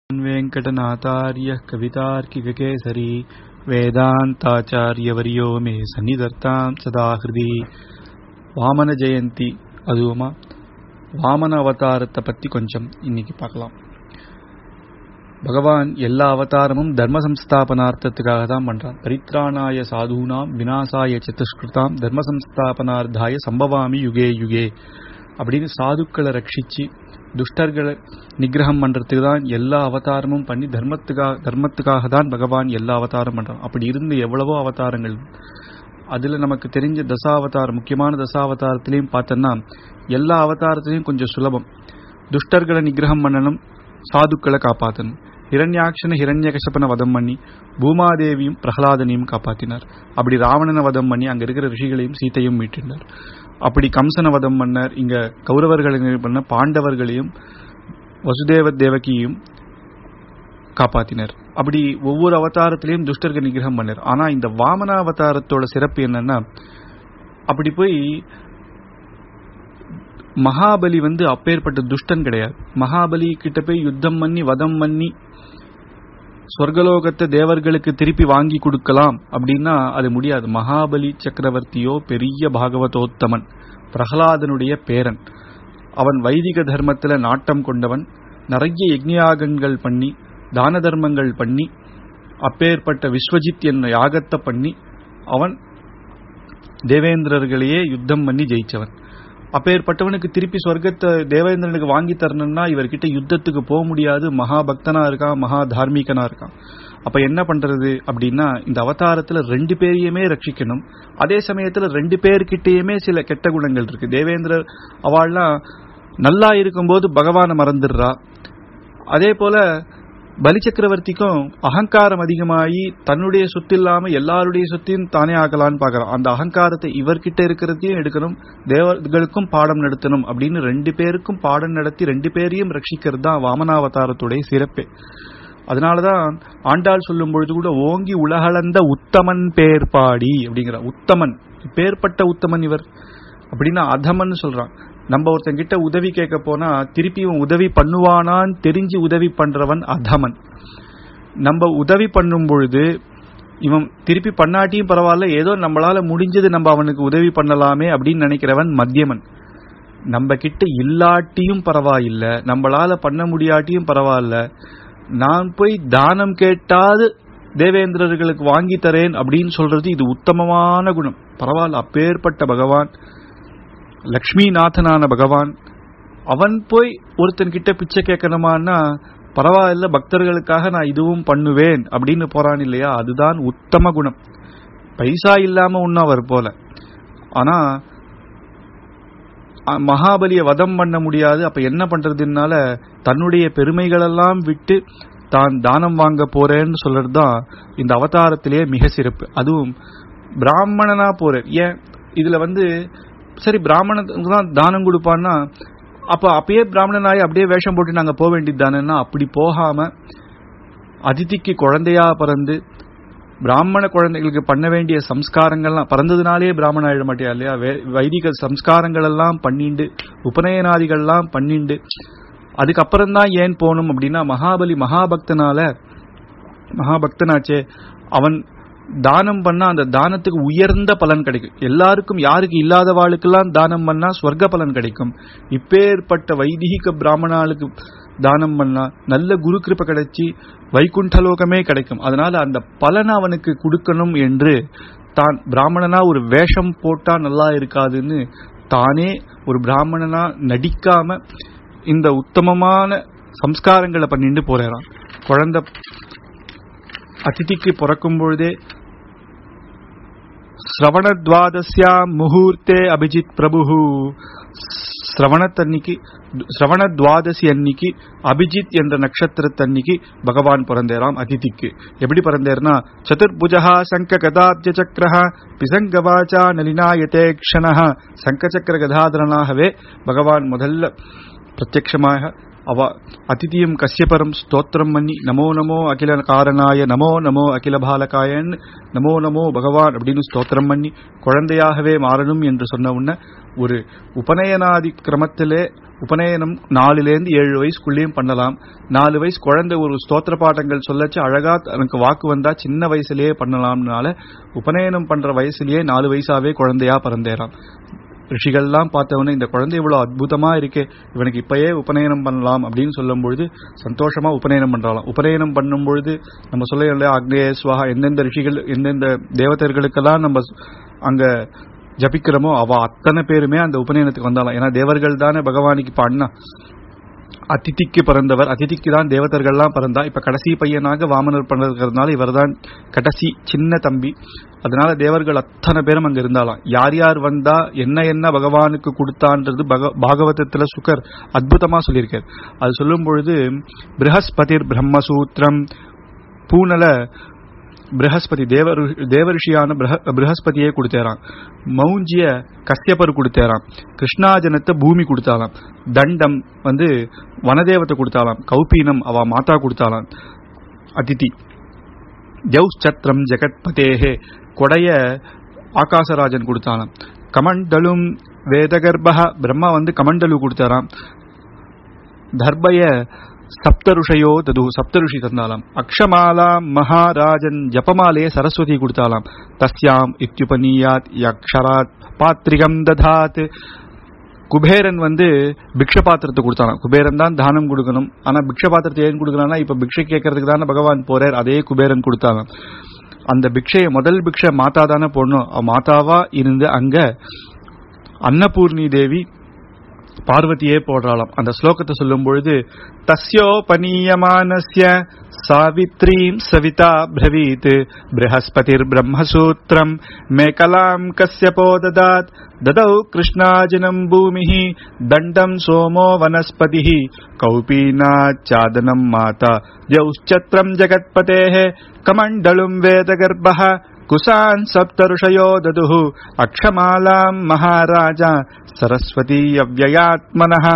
वेङ्कटनाथार्यः कवितार्किककेसरी வேதாந்தாச்சாரியவரியோ மே சந்நிதர்த்தாம் சதா ஹிருதி வாமன ஜெயந்தி அதுவுமா வாமன அவதாரத்தை பத்தி கொஞ்சம் இன்னைக்கு பார்க்கலாம் பகவான் எல்லா அவதாரமும் தர்ம சம்ஸ்தாபனார்த்தத்துக்காக தான் பண்றான் பரித்ராணாய சாதுனாம் வினாசாய சத்துஷ்கிருதாம் தர்ம சம்ஸ்தாபனார்த்தாய சம்பவாமி யுகே யுகே அப்படின்னு சாதுக்களை ரட்சிச்சு துஷ்டர்களை நிகிரகம் பண்றதுக்கு தான் எல்லா அவதாரமும் பண்ணி தர்மத்துக்காக தர்மத்துக்காக தான் பகவான் எல்லா அவதாரம் பண்றான் அப்படி இருந்து எவ்வளவோ அவதாரங்கள் அதுல நமக்கு தெரிஞ்ச தசாவதாரம் முக்கியமான தசாவதாரத்திலையும் பார்த்தோம்னா எல்லா அவதாரத்திலையும் கொஞ்சம் சுலபம் துஷ்டர்களை நிகிரகம் பண்ணணும் சாதுக்களை காப்பாற்றணும் ஹிரண்யாட்சன ஹிரண்யகசப்பன வதம் பண்ணி பூமாதேவியும் பிரகலாதனையும் காப்பாத்தினார் அப்படி ராவணனை வதம் பண்ணி அங்க இருக்கிற ரிஷிகளையும் சீத்தையும் மீட்டினார் அப்படி கம்சன வதம் பண்ணார் இங்க கௌரவர்களை பண்ண பாண்டவர்களையும் வசுதேவ தேவகியும் காப்பாத்தினர் அப்படி ஒவ்வொரு அவதாரத்திலையும் துஷ்டர்கள் நிகிரகம் பண்ணார் ஆனா இந்த வாமன அவதாரத்தோட சிறப்பு என்னன்னா அப்படி போய் மகாபலி வந்து அப்பேற்பட்ட துஷ்டன் கிடையாது மகாபலி கிட்ட போய் யுத்தம் பண்ணி வதம் பண்ணி சொர்க்கலோகத்தை தேவர்களுக்கு திருப்பி வாங்கி கொடுக்கலாம் அப்படின்னா அது முடியாது மகாபலி சக்கரவர்த்தியோ பெரிய பாகவதோத்தமன் பிரகலாதனுடைய பேரன் அவன் வைதிக தர்மத்துல நாட்டம் கொண்டவன் நிறைய யஜ்ஞயாகங்கள் பண்ணி தான தர்மங்கள் பண்ணி அப்பேற்பட்ட விஸ்வஜித் என்ற யாகத்தை பண்ணி அவன் தேவேந்திரர்களையே யுத்தம் பண்ணி ஜெயிச்சவன் அப்பேற்பட்டவனுக்கு திருப்பி சொர்க்கத்தை தேவேந்திரனுக்கு வாங்கி தரணும்னா இவர்கிட்ட யுத்தத்துக்கு போக முடியாது மகா பக்தனா இருக்கான் மகா தார்மீகனா இருக்கான் அப்ப என்ன பண்றது அப்படின்னா இந்த அவதாரத்துல ரெண்டு பேரையுமே ரட்சிக்கணும் அதே சமயத்துல ரெண்டு பேர்கிட்டயுமே சில கெட்ட குணங்கள் இருக்கு தேவேந்திரர் அவள்லாம் நல்லா இருக்கும்போது பகவானை மறந்துடுறா அதே போல பலி சக்கரவர்த்திக்கும் அகங்காரம் அதிகமாகி தன்னுடைய சொத்து இல்லாம எல்லாருடைய சொத்தையும் தானே ஆக்கலான்னு பாக்குறான் அந்த அகங்காரத்தை இவர்கிட்ட இருக்கிறதையும் எடுக்கணும் தேவர்களுக்கும் பாடம் நடத்தணும் அப்படின்னு ரெண்டு பேருக்கும் பாடம் நடத்தி ரெண்டு பேரையும் ரட்சிக்கிறது தான் வாமனாவதாரத்துடைய சிறப்பே அதனாலதான் ஆண்டாள் சொல்லும் பொழுது கூட ஓங்கி உலகளந்த உத்தமன் பேர் பாடி அப்படிங்கிற உத்தமன் பேர்பட்ட உத்தமன் இவர் அப்படின்னா அதமன் சொல்றான் நம்ம ஒருத்தன் கிட்ட உதவி கேட்க போனா திருப்பி இவன் உதவி பண்ணுவானான்னு தெரிஞ்சு உதவி பண்றவன் அதமன் நம்ம உதவி பண்ணும் பொழுது இவன் திருப்பி பண்ணாட்டியும் பரவாயில்ல ஏதோ நம்மளால முடிஞ்சது நம்ம அவனுக்கு உதவி பண்ணலாமே அப்படின்னு நினைக்கிறவன் மத்தியமன் நம்ம கிட்ட இல்லாட்டியும் பரவாயில்ல நம்மளால பண்ண முடியாட்டியும் பரவாயில்ல நான் போய் தானம் கேட்டாது தேவேந்திரர்களுக்கு வாங்கி தரேன் அப்படின்னு சொல்றது இது உத்தமமான குணம் பரவாயில்ல அப்பேற்பட்ட பகவான் லக்ஷ்மிநாதனான பகவான் அவன் போய் ஒருத்தன் கிட்ட பிச்சை கேட்கணுமான்னா பரவாயில்ல பக்தர்களுக்காக நான் இதுவும் பண்ணுவேன் அப்படின்னு போறான் இல்லையா அதுதான் உத்தம குணம் பைசா இல்லாம ஒன்னும் அவர் போல ஆனா மகாபலிய வதம் பண்ண முடியாது அப்ப என்ன பண்றதுனால தன்னுடைய பெருமைகளெல்லாம் விட்டு தான் தானம் வாங்க போறேன்னு சொல்றதுதான் இந்த அவதாரத்திலேயே மிக சிறப்பு அதுவும் பிராமணனா போறார் ஏன் இதுல வந்து சரி பிராமணனுக்கு தான் தானம் கொடுப்பான்னா அப்ப அப்பயே பிராமணனாய் அப்படியே வேஷம் போட்டு நாங்க போக வேண்டியது தானேன்னா அப்படி போகாம அதிதிக்கு குழந்தையா பிறந்து பிராமண குழந்தைகளுக்கு பண்ண வேண்டிய சம்ஸ்காரங்கள்லாம் பிறந்ததுனாலே பிராமண ஆயிட மாட்டியா இல்லையா வைதிக சம்ஸ்காரங்கள் எல்லாம் பண்ணிண்டு உபநயனாதிகள்லாம் பண்ணிண்டு அதுக்கப்புறம் தான் ஏன் போகணும் அப்படின்னா மகாபலி மகாபக்தனால மகாபக்தனாச்சே அவன் தானம் பண்ணா அந்த தானத்துக்கு உயர்ந்த பலன் கிடைக்கும் எல்லாருக்கும் யாருக்கு இல்லாத வாளுக்கெல்லாம் தானம் பண்ணா ஸ்வர்க்க பலன் கிடைக்கும் இப்பேற்பட்ட வைதிக பிராமணாளுக்கு தானம் பண்ணா நல்ல குரு கிருப்ப கிடைச்சி வைகுண்டலோகமே கிடைக்கும் அதனால அந்த பலனை அவனுக்கு கொடுக்கணும் என்று தான் பிராமணனா ஒரு வேஷம் போட்டா நல்லா இருக்காதுன்னு தானே ஒரு பிராமணனா நடிக்காம இந்த உத்தமமான சம்ஸ்காரங்களை பண்ணிட்டு போறான் குழந்தை அதிதிக்கு பிறக்கும் பொழுதே ஸ்ரவணத்வாதஸ்யா முகூர்த்தே அபிஜித் பிரபு ஸ்ரவணத்தன்னிக்கு ஸ்ரவணத்வாதசி அன்னிக்கு அபிஜித் என்ற நட்சத்திரத்தன்னிக்கு பகவான் பிறந்தேராம் அதிதிக்கு எப்படி பிறந்தேர்னா சதுர்புஜா சங்க கதாப்ஜ சக்கர பிசங்கவாச்சா நலினாயத்தே க்ஷண சங்க சக்கர கதாதரனாகவே பகவான் முதல்ல பிரத்யட்சமாக அவ அதிதியும் கஷ்யபரம் ஸ்தோத்திரம் பண்ணி நமோ நமோ அகில காரணாய நமோ நமோ அகில பாலகாயன் நமோ நமோ பகவான் அப்படின்னு ஸ்தோத்திரம் பண்ணி குழந்தையாகவே மாறணும் என்று சொன்ன உடனே ஒரு உபநயனாதி கிரமத்திலே உபநயனம் நாலுலேருந்து ஏழு வயசுக்குள்ளேயும் பண்ணலாம் நாலு வயசு குழந்தை ஒரு ஸ்தோத்திர பாட்டங்கள் சொல்லச்சு அழகா எனக்கு வாக்கு வந்தா சின்ன வயசுலயே பண்ணலாம்னால உபநயனம் பண்ற வயசுலயே நாலு வயசாவே குழந்தையா பிறந்தேறாம் ரிஷிகள்லாம் பார்த்தவொடனே இந்த குழந்தை இவ்வளவு அற்புதமா இருக்கே இவனுக்கு இப்பயே உபநயனம் பண்ணலாம் அப்படின்னு சொல்லும் பொழுது சந்தோஷமா உபநயனம் பண்றலாம் உபநயனம் பண்ணும் பொழுது நம்ம சொல்ல இல்லையா அக்னேய சுவாகா எந்தெந்த ரிஷிகள் எந்தெந்த தேவதர்களுக்கெல்லாம் நம்ம அங்க ஜபிக்கிறோமோ அவ அத்தனை பேருமே அந்த உபநயனத்துக்கு வந்தாலாம் ஏன்னா தேவர்கள் தானே பகவானுக்கு இப்ப அண்ணா அதிதிக்கு பிறந்தவர் அதிதிக்கு தான் தேவதர்கள்லாம் பிறந்தா இப்ப கடைசி பையனாக வாமனர் பிறந்ததுனால இவர்தான் கடைசி சின்ன தம்பி அதனால தேவர்கள் அத்தனை பேரும் அங்க இருந்தாலாம் யார் யார் வந்தா என்ன என்ன பகவானுக்கு கொடுத்தான்றது பக- பாகவதத்துல சுகர் அற்புதமா சொல்லியிருக்கார் அது சொல்லும் பொழுது பிரகஸ்பதிர் பிரம்மசூத்திரம் பூனல பிரகஸ்பதி தேவ தேவரிஷியான பிரக- பிரகஸ்பதியே கொடுத்தேராம் மௌஞ்சிய கஷ்யப்பர் கொடுத்தேராம் கிருஷ்ணாஜனத்தை பூமி கொடுத்தாலாம் தண்டம் வந்து வனதேவத்தை கொடுத்தாலாம் கௌபீனம் அவ மாதா கொடுத்தாலாம் அதிதி ஜௌச்சத்ரம் ஜெகத்பதேஹே கொடைய ஆகாசராஜன் கொடுத்தாலாம் கமண்டலும் வேதகர்பக பிரம்மா வந்து கமண்டலு கொடுத்தாராம் தர்பய சப்தருஷயோ தது சப்தருஷி தந்தாலாம் அக்ஷமாலா மகாராஜன் ஜபமாலே சரஸ்வதி கொடுத்தாலாம் தஸ்யாம் இத்யுபனீயாத் யக்ஷராத் பாத்ரிகம் ததாத் குபேரன் வந்து பிக்ஷ பாத்திரத்தை கொடுத்தானாம் குபேரன் தான் தானம் கொடுக்கணும் ஆனா பிக்ஷ பாத்திரத்தை ஏன் கொடுக்கறானா இப்ப பிக்ஷை கேட்கறதுக்கு தானே பகவான் போறார் அதே குபேரன் கொடுத்தானாம் அந்த பிக்ஷைய முதல் பிக்ஷை மாதா தானே போடணும் அவ மாதாவா இருந்து அங்க அன்னபூர்ணி தேவி பார்வதியே போடுறாளாம் அந்த ஸ்லோகத்தை சொல்லும் பொழுது தஸ்யோபனீயமானஸ்ய சாவித்ரீம் சவிதா பிரவீத் பிரகஸ்பதிர் பிரம்மசூத்திரம் மேகலாம் கஸ்யபோ ததாத் ददौ कृष्णाजिनम् भूमिः दण्डम् सोमो वनस्पतिः कौपीनाच्चादनम् माता द्यौश्चत्रम् जगत्पतेः कमण्डलुम् वेदगर्भः कुशान् सप्तऋषयो ददुः अक्षमालाम् महाराजा सरस्वती अव्ययात्मनः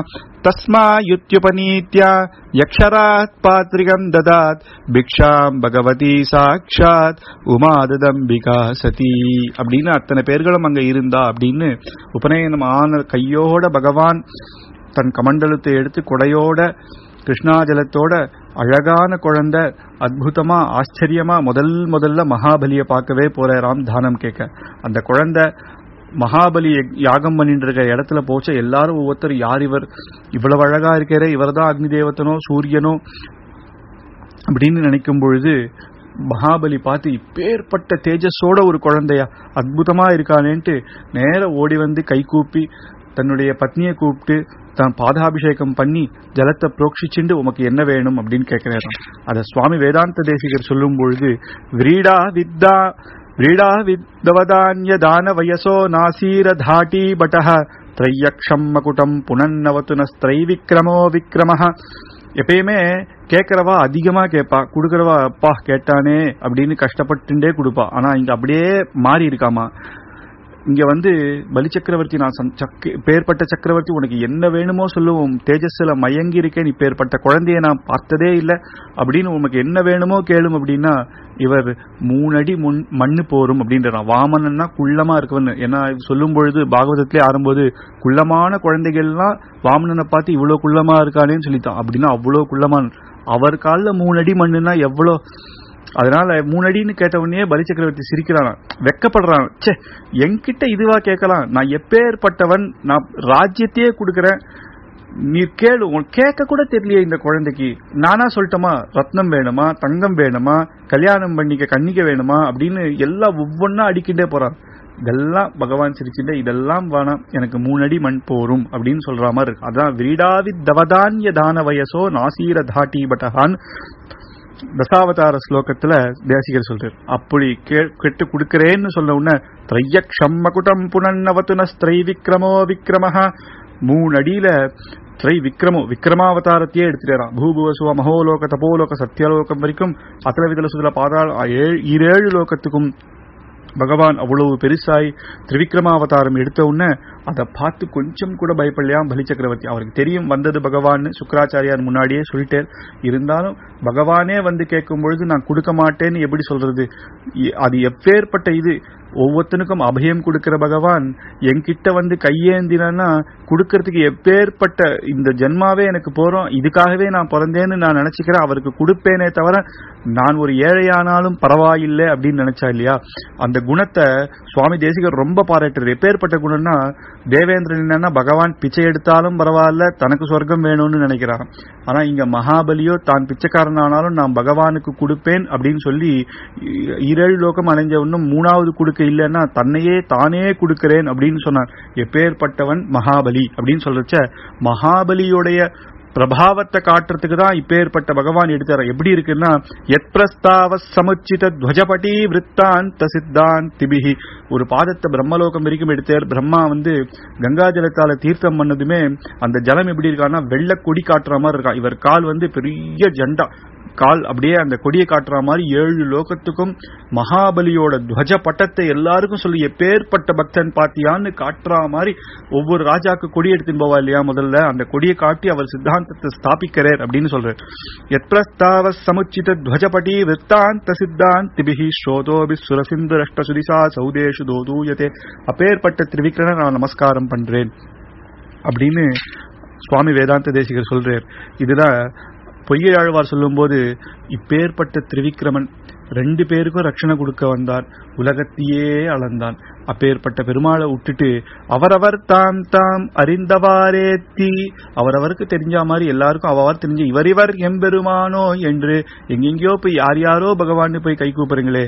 तस्मायुत्युपनीत्या यक्षरात् पात्रिकम् ददात् भिक्षाम् பகவதி சாட்சாத் உமாததம்பிகா சதி அப்படின்னு அத்தனை பேர்களும் அங்க இருந்தா அப்படின்னு உபநயனம் ஆன கையோட பகவான் தன் கமண்டலத்தை எடுத்து கொடையோட கிருஷ்ணாஜலத்தோட அழகான குழந்தை அற்புதமா ஆச்சரியமா முதல் முதல்ல மகாபலியை பார்க்கவே போறாராம் தானம் கேட்க அந்த குழந்தை மகாபலி யாகம் பண்ணிட்டு இருக்க இடத்துல போச்ச எல்லாரும் ஒவ்வொருத்தர் யார் இவர் இவ்வளவு அழகா இருக்கிற இவர்தான் அக்னி தேவத்தனோ சூரியனோ அப்படின்னு நினைக்கும் பொழுது மகாபலி பார்த்து இப்பேற்பட்ட தேஜஸோட ஒரு குழந்தையா அற்புதமா இருக்கானேன்ட்டு நேர ஓடி வந்து கை கூப்பி தன்னுடைய பத்னியை கூப்பிட்டு தான் பாதாபிஷேகம் பண்ணி ஜலத்தை புரோக்ஷிச்சுண்டு உமக்கு என்ன வேணும் அப்படின்னு கேட்கிறாராம் அத சுவாமி வேதாந்த தேசிகர் சொல்லும் பொழுது விரீடா வித்தா விரீடா வித்தவதான்ய தான வயசோ நாசீர தாட்டி பட்டஹ திரையக்ஷம் மகுடம் புனன்னவத்து நஸ்திரை விக்ரமோ விக்ரமஹ எப்பயுமே கேட்கறவா அதிகமா கேட்பா கொடுக்கறவா அப்பா கேட்டானே அப்படின்னு கஷ்டப்பட்டுட்டே கொடுப்பா ஆனா இங்க அப்படியே மாறி இருக்காமா இங்க வந்து பலி சக்கரவர்த்தி நான் சந்- சக்க- பேர்பட்ட சக்கரவர்த்தி உனக்கு என்ன வேணுமோ சொல்லுவோம் தேஜஸ்ல மயங்கி இருக்கேன் நீ பேர்பட்ட குழந்தைய நான் பார்த்ததே இல்லை அப்படின்னு உனக்கு என்ன வேணுமோ கேளும் அப்படின்னா இவர் மூணடி முன் மண்ணு போரும் அப்படின்றான் வாமனன்னா குள்ளமா இருக்கவன் ஏன்னா சொல்லும் பொழுது பாகவதத்திலே ஆரம்போது குள்ளமான குழந்தைகள்லாம் வாமனனை பார்த்து இவ்வளவு குள்ளமா இருக்கானேன்னு சொல்லித்தான் அப்படின்னா அவ்வளவு குள்ளமான அவர் காலில் மூணடி மண்ணுன்னா எவ்வளோ அதனால மூணடின்னு கேட்ட உடனே பலி சக்கரவர்த்தி சிரிக்கிறான் வெக்கப்படுறான் ச்சே என்கிட்ட இதுவா கேட்கலாம் நான் எப்பேற்பட்டவன் நான் ராஜ்யத்தையே கொடுக்கறேன் நீ கேளு உன் கேட்க கூட தெரியலையே இந்த குழந்தைக்கு நானா சொல்லட்டுமா ரத்னம் வேணுமா தங்கம் வேணுமா கல்யாணம் பண்ணிக்க கன்னிக்க வேணுமா அப்படின்னு எல்லாம் ஒவ்வொன்னா அடிக்கிட்டே போறான் இதெல்லாம் பகவான் சிரிச்சுட்டு இதெல்லாம் வேணாம் எனக்கு மூணு அடி மண் போரும் அப்படின்னு சொல்ற மாதிரி இருக்கு அதான் விரீடாவி தவதான்ய தான வயசோ நாசீர தாட்டி பட்டகான் தசாவதார ஸ்லோகத்துல தேசிகர் சொல்றார் அப்படி கே- கேட்டு கொடுக்கிறேன்னு சொன்ன உடனே திரையக்ஷம் மகுடம் புனன்னவத்துன ஸ்திரை விக்ரமோ விக்ரமஹ மூணு அடியில திரை விக்ரமோ விக்ரமாவதாரத்தையே எடுத்துட்டாராம் பூபுவசுவ மகோலோக தபோலோக சத்தியலோகம் வரைக்கும் அத்தல விதல சுதல பாதாள ஏழு- ஈரேழு லோகத்துக்கும் பகவான் அவ்வளவு பெருசாய் திரிவிக்ரமாவதாரம் எடுத்த உடனே அதை பார்த்து கொஞ்சம் கூட பயப்படலையாம் பலி சக்கரவர்த்தி அவருக்கு தெரியும் வந்தது பகவான் சுக்கராச்சாரியார் முன்னாடியே சொல்லிட்டேன் இருந்தாலும் பகவானே வந்து கேட்கும் பொழுது நான் கொடுக்க மாட்டேன்னு எப்படி சொல்றது இ- அது எப்பேற்பட்ட இது ஒவ்வொருத்தனுக்கும் அபயம் கொடுக்கிற பகவான் என்கிட்ட வந்து கையேந்தினா கொடுக்கறதுக்கு எப்பேற்பட்ட இந்த ஜென்மாவே எனக்கு போறோம் இதுக்காகவே நான் பிறந்தேன்னு நான் நினைச்சுக்கிறேன் அவருக்கு கொடுப்பேனே தவிர நான் ஒரு ஏழையானாலும் பரவாயில்லை அப்படின்னு நினைச்சா இல்லையா அந்த குணத்தை சுவாமி தேசிகர் ரொம்ப பாராட்டுறாரு எப்பேற்பட்ட குணம்னா தேவேந்திரன் என்னன்னா பகவான் பிச்சை எடுத்தாலும் பரவாயில்ல தனக்கு சொர்க்கம் வேணும்னு நினைக்கிறான் ஆனா இங்க மகாபலியோ தான் பிச்சைக்காரன் ஆனாலும் நான் பகவானுக்கு கொடுப்பேன் அப்படின்னு சொல்லி இ- இரேழு லோகம் அடைஞ்ச இன்னும் மூணாவது கொடுக்க இல்லைன்னா தன்னையே தானே கொடுக்கிறேன் அப்படின்னு சொன்னான் எப்பேற்பட்டவன் மகாபலி அப்படின்னு சொல்றச்ச மகாபலியுடைய பிரபாவத்தை காட்டுறதுக்கு தான் இப்பேற்பட்ட பகவான் எடுத்தார் எப்படி இருக்குன்னா எத் பிரஸ்தாவ சமுச்சித துவஜபடி விற்த்தாந்த சித்தாந்திபிகி ஒரு பாதத்தை பிரம்மலோகம் வரைக்கும் எடுத்தார் பிரம்மா வந்து கங்கா ஜலத்தால தீர்த்தம் பண்ணதுமே அந்த ஜலம் எப்படி இருக்கான்னா வெள்ளை கொடி காட்டுற மாதிரி இருக்கா இவர் கால் வந்து பெரிய ஜெண்டா கால் அப்படியே அந்த கொடியை காட்டுற மாதிரி ஏழு லோகத்துக்கும் மகாபலியோட துவஜ பட்டத்தை எல்லாருக்கும் சொல்லி எப்பேற்பட்ட பக்தன் பாத்தியான்னு காட்டுற மாதிரி ஒவ்வொரு ராஜாக்கு கொடி எடுத்துன்னு போவா இல்லையா முதல்ல அந்த கொடியை காட்டி அவர் சித்தாந்தத்தை ஸ்தாபிக்கிறார் அப்படின்னு சொல்றார் எத்ரஸ்தாவ சமுச்சித துவஜபடி விற்த்தாந்த சித்தாந்திபிகி ஸ்ரோதோபி சுரசிந்து ரஷ்ட சுதிசா சௌதேஷு தோதூயதே அப்பேற்பட்ட திரிவிக்ரனை நான் நமஸ்காரம் பண்றேன் அப்படின்னு சுவாமி வேதாந்த தேசிகர் சொல்றார் இதுதான் பொய்யை ஆழ்வார் சொல்லும்போது இப்பேற்பட்ட திரிவிக்ரமன் ரெண்டு பேருக்கும் ரட்சணை கொடுக்க வந்தார் உலகத்தையே அளந்தான் அப்பேற்பட்ட பெருமாளை விட்டுட்டு அவரவர் தாம் தாம் அறிந்தவாரேத்தி அவரவருக்கு தெரிஞ்ச மாதிரி எல்லாருக்கும் அவவர் தெரிஞ்ச இவர் இவர் எம்பெருமானோ என்று எங்கெங்கேயோ போய் யார் யாரோ பகவான் போய் கை கூப்பிடுறீங்களே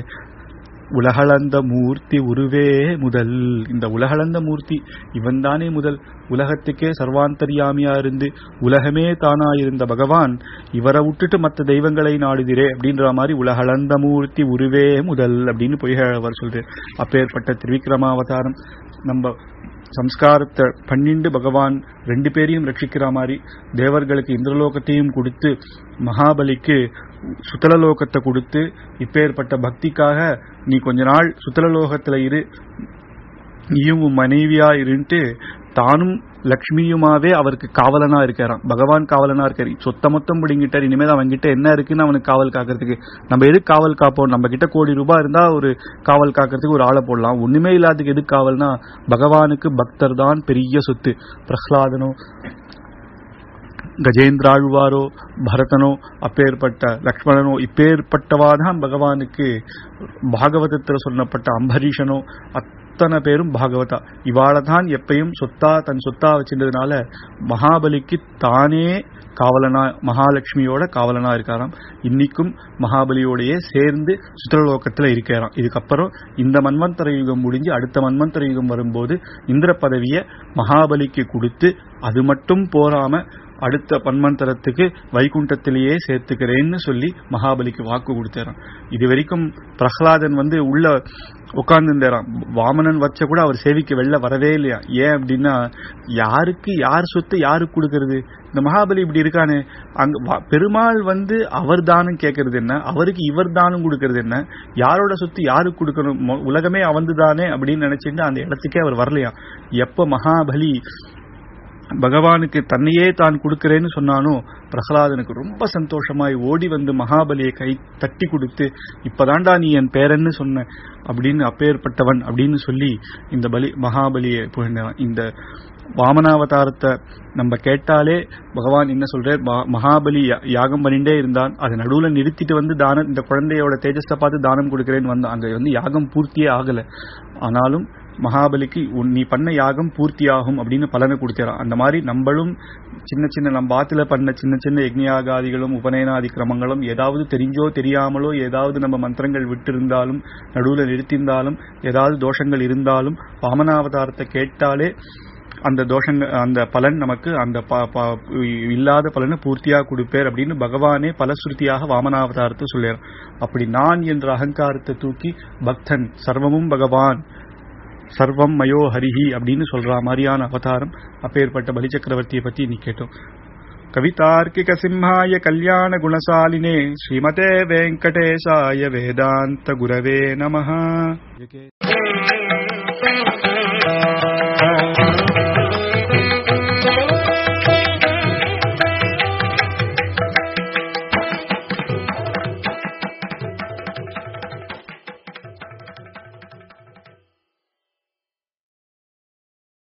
உலகளந்த மூர்த்தி உருவே முதல் இந்த உலகளந்த மூர்த்தி இவன் தானே முதல் உலகத்துக்கே சர்வாந்தரியாமியா இருந்து உலகமே தானா இருந்த பகவான் இவரை விட்டுட்டு மற்ற தெய்வங்களை நாடுதிரே அப்படின்ற மாதிரி உலகளந்த மூர்த்தி உருவே முதல் அப்படின்னு பொய்கவர் சொல்றாரு அப்பேற்பட்ட திரிவிக்ரமாவதாரம் நம்ம சம்ஸ்காரத்தை பண்ணிண்டு பகவான் ரெண்டு பேரையும் ரட்சிக்கிற மாதிரி தேவர்களுக்கு இந்திரலோகத்தையும் கொடுத்து மகாபலிக்கு சுத்தலலோகத்தை கொடுத்து இப்பேற்பட்ட பக்திக்காக நீ கொஞ்ச நாள் சுத்தலலோகத்துல இரு நீயும் உன் மனைவியா இருன்ட்டு தானும் லக்ஷ்மியுமாவே அவருக்கு காவலனா இருக்காராம் பகவான் காவலனா இருக்காரு சொத்த மொத்தம் பிடிங்கிட்டார் இனிமேல் அவன்கிட்ட என்ன இருக்குன்னு அவனுக்கு காவல் காக்கிறதுக்கு நம்ம எதுக்கு காவல் காப்போம் நம்ம கிட்ட கோடி ரூபாய் இருந்தா ஒரு காவல் காக்கிறதுக்கு ஒரு ஆளை போடலாம் ஒண்ணுமே இல்லாததுக்கு எதுக்கு காவல்னா பகவானுக்கு பக்தர் தான் பெரிய சொத்து பிரஹ்லாதனோ கஜேந்திராழ்வாரோ பரதனோ அப்பேற்பட்ட லக்ஷ்மணனோ இப்பேற்பட்டவாதான் பகவானுக்கு பாகவதத்துல சொல்லப்பட்ட அம்பரீஷனோ அத்தனை பேரும் பாகவதா இவாள தான் எப்பயும் சொத்தா தன் சொத்தா வச்சிருந்ததுனால மகாபலிக்கு தானே காவலனா மகாலட்சுமியோட காவலனா இருக்காராம் இன்னைக்கும் மகாபலியோடயே சேர்ந்து சுத்திரலோகத்துல இருக்காராம் இதுக்கப்புறம் இந்த மன்வந்தர யுகம் முடிஞ்சு அடுத்த மன்வந்தர யுகம் வரும்போது இந்திர பதவியை மகாபலிக்கு கொடுத்து அது மட்டும் போராம அடுத்த பன்மந்தரத்துக்கு வைகுண்டத்திலேயே சேர்த்துக்கிறேன்னு சொல்லி மகாபலிக்கு வாக்கு கொடுத்தாராம் இது வரைக்கும் பிரஹ்லாதன் வந்து உள்ள உட்கார்ந்துருந்தாராம் வாமனன் வச்ச கூட அவர் சேவிக்க வெளில வரவே இல்லையா ஏன் அப்படின்னா யாருக்கு யார் சொத்து யாருக்கு கொடுக்கறது இந்த மகாபலி இப்படி இருக்கானே அங்க வா- பெருமாள் வந்து அவர் தானம் கேட்கறது என்ன அவருக்கு இவர் தானம் கொடுக்கறது என்ன யாரோட சொத்து யாருக்கு கொடுக்கணும் மொ- உலகமே அவந்து தானே அப்படின்னு நினைச்சிட்டு அந்த இடத்துக்கே அவர் வரலையா எப்ப மகாபலி பகவானுக்கு தன்னையே தான் கொடுக்கிறேன்னு சொன்னானோ பிரகலாதனுக்கு ரொம்ப சந்தோஷமாய் ஓடி வந்து மகாபலியை கை தட்டி கொடுத்து இப்பதான்டா நீ என் பேரன்னு சொன்ன அப்படின்னு அப்பேற்பட்டவன் அப்படின்னு சொல்லி இந்த பலி மகாபலியை புகழ்ந்தான் இந்த வாமனாவதாரத்தை நம்ம கேட்டாலே பகவான் என்ன சொல்றார் மகா- மகாபலி யா- யாகம் பண்ணிட்டே இருந்தான் அதை நடுவுல நிறுத்திட்டு வந்து தானம் இந்த குழந்தையோட தேஜஸை பார்த்து தானம் கொடுக்கிறேன்னு வந்தான் அங்க வந்து யாகம் பூர்த்தியே ஆகல ஆனாலும் மகாபலிக்கு உன் நீ பண்ண யாகம் பூர்த்தியாகும் அப்படின்னு பலனை கொடுத்தாராம் அந்த மாதிரி நம்மளும் சின்ன சின்ன நம்ம ஆத்துல பண்ண சின்ன சின்ன யக்ஞயாகாதிகளும் உபநயனாதி கிரமங்களும் ஏதாவது தெரிஞ்சோ தெரியாமலோ ஏதாவது நம்ம மந்திரங்கள் விட்டு இருந்தாலும் நடுவுல நிறுத்தியிருந்தாலும் ஏதாவது தோஷங்கள் இருந்தாலும் வாமனாவதாரத்தை கேட்டாலே அந்த தோஷங்கள் அந்த பலன் நமக்கு அந்த ப- ப- இல்லாத பலனை பூர்த்தியா கொடுப்பேர் அப்படின்னு பகவானே பலஸ்ருதியாக வாமனாவதாரத்தை சொல்றார் அப்படி நான் என்ற அகங்காரத்தை தூக்கி பக்தன் சர்வமும் பகவான் சர்வம் மயோ ஹரிஹி அப்படின்னு சொல்ற மாதிரியான அவதாரம் அப்பேற்பட்ட பலி சக்கரவர்த்தியை பத்தி நீ கேட்டோம் கவிதார்க்கிக சிம்ஹாய கல்யாண குணசாலினே ஸ்ரீமதே வெங்கடேசாய வேதாந்த குரவே நமஹ